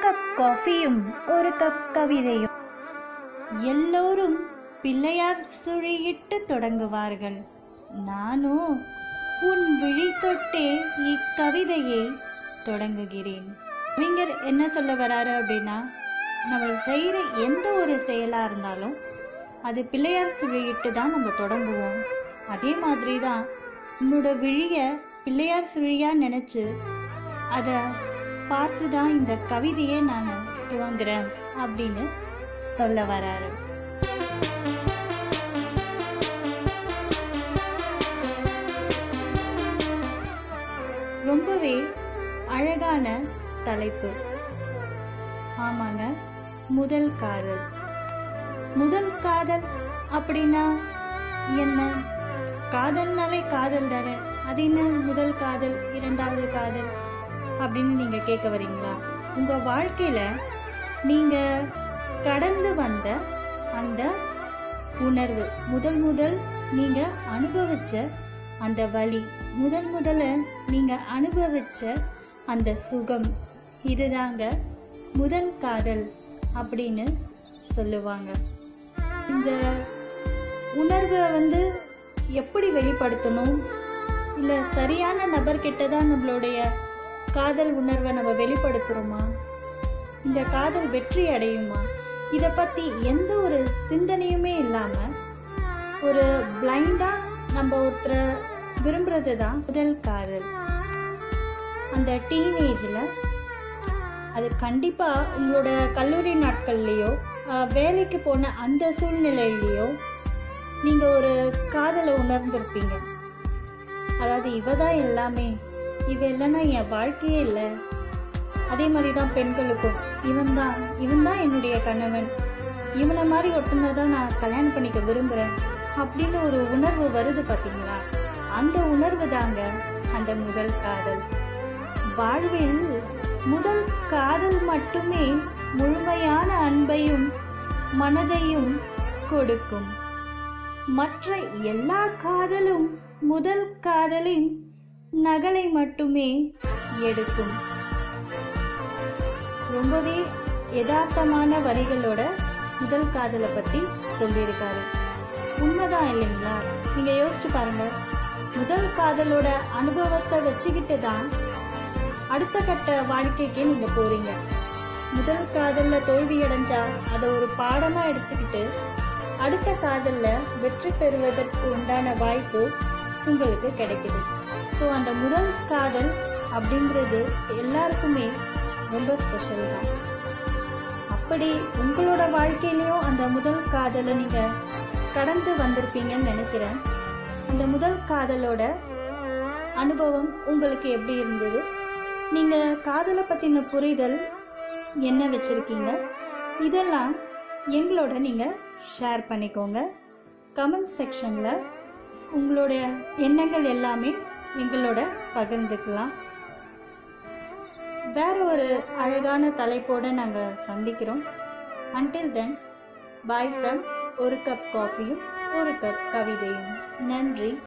cup காஃபியும் ஒரு cup கவிதையும் எல்லோரும் பிள்ளையார் சுழியிட்டு தொடங்குவார்கள் நானும் உன் விழி தொட்டே இக்கவிதையை தொடங்குகிறேன் கவிஞர் என்ன சொல்ல வராரு அப்படின்னா நம்ம செய்கிற எந்த ஒரு செயலா இருந்தாலும் அது பிள்ளையார் சுழியிட்டு தான் நம்ம தொடங்குவோம் அதே மாதிரி தான் உன்னோட விழிய பிள்ளையார் சுழியா நினைச்சு அதை பார்த்து தான் இந்த கவிதையை நான் துவங்குறேன் அப்படின்னு சொல்ல வராரு ரொம்பவே அழகான தலைப்பு ஆமாங்க முதல் காதல் முதல் காதல் அப்படின்னா என்ன காதல்னாலே காதல் தானே அது என்ன முதல் காதல் இரண்டாவது காதல் அப்படின்னு நீங்க கேட்க வரீங்களா உங்க வாழ்க்கையில நீங்க கடந்து வந்த அந்த உணர்வு முதல் முதல் நீங்க அனுபவிச்ச அந்த வலி முதல் முதல்ல நீங்க அனுபவிச்ச அந்த சுகம் இதுதாங்க முதல் காதல் அப்படின்னு சொல்லுவாங்க இந்த உணர்வை வந்து எப்படி வெளிப்படுத்தணும் இல்லை சரியான நபர்கிட்ட தான் நம்மளுடைய காதல் உணர்வை நம்ம வெளிப்படுத்துகிறோமா இந்த காதல் வெற்றி அடையுமா இதை பற்றி எந்த ஒரு சிந்தனையுமே இல்லாமல் ஒரு பிளைண்டாக நம்ம ஒருத்தரை விரும்புறது தான் முதல் காதல் அந்த டீனேஜில் அது கண்டிப்பாக உங்களோட கல்லூரி நாட்கள்லேயோ வேலைக்கு போன அந்த சூழ்நிலையிலையோ நீங்கள் ஒரு காதலை உணர்ந்திருப்பீங்க அதாவது இவ தான் எல்லாமே இவ இல்லைன்னா என் வாழ்க்கையே இல்லை அதே மாதிரி தான் பெண்களுக்கும் இவன் தான் இவன் தான் என்னுடைய கணவன் இவனை மாதிரி ஒருத்தனை தான் நான் கல்யாணம் பண்ணிக்க விரும்புகிறேன் அப்படின்னு ஒரு உணர்வு வருது பார்த்தீங்களா அந்த உணர்வு தாங்க அந்த முதல் காதல் வாழ்வில் முதல் காதல் மட்டுமே முழுமையான அன்பையும் மனதையும் கொடுக்கும் மற்ற எல்லா காதலும் முதல் காதலின் நகலை மட்டுமே எடுக்கும் ரொம்பவே யதார்த்தமான வரிகளோட முதல் காதலை பத்தி சொல்லியிருக்காரு உண்மைதான் இல்லைங்களா நீங்க யோசிச்சு பாருங்க முதல் காதலோட அனுபவத்தை வச்சுக்கிட்டு தான் அடுத்த கட்ட வாழ்க்கைக்கு நீங்க போறீங்க முதல் காதல்ல தோல்வி அடைஞ்சா அதை ஒரு பாடமா எடுத்துக்கிட்டு அடுத்த காதல்ல வெற்றி பெறுவதற்கு உண்டான வாய்ப்பு உங்களுக்கு கிடைக்குது ஸோ அந்த முதல் காதல் அப்படிங்கிறது எல்லாருக்குமே ரொம்ப ஸ்பெஷல் தான் அப்படி உங்களோட வாழ்க்கையிலையும் அந்த முதல் காதலை நீங்க கடந்து வந்திருப்பீங்கன்னு நினைக்கிறேன் அந்த முதல் காதலோட அனுபவம் உங்களுக்கு எப்படி இருந்தது நீங்க காதலை பத்தின புரிதல் என்ன வச்சிருக்கீங்க இதெல்லாம் எங்களோட நீங்க ஷேர் பண்ணிக்கோங்க கமெண்ட் செக்ஷன்ல உங்களுடைய எண்ணங்கள் எல்லாமே எங்களோட பகிர்ந்துக்கலாம் வேற ஒரு அழகான தலைப்போட நாங்க சந்திக்கிறோம் அன்டில் தென் பாய் ஃப்ரம் ஒரு கப் காஃபியும் ஒரு கப் கவிதையும் நன்றி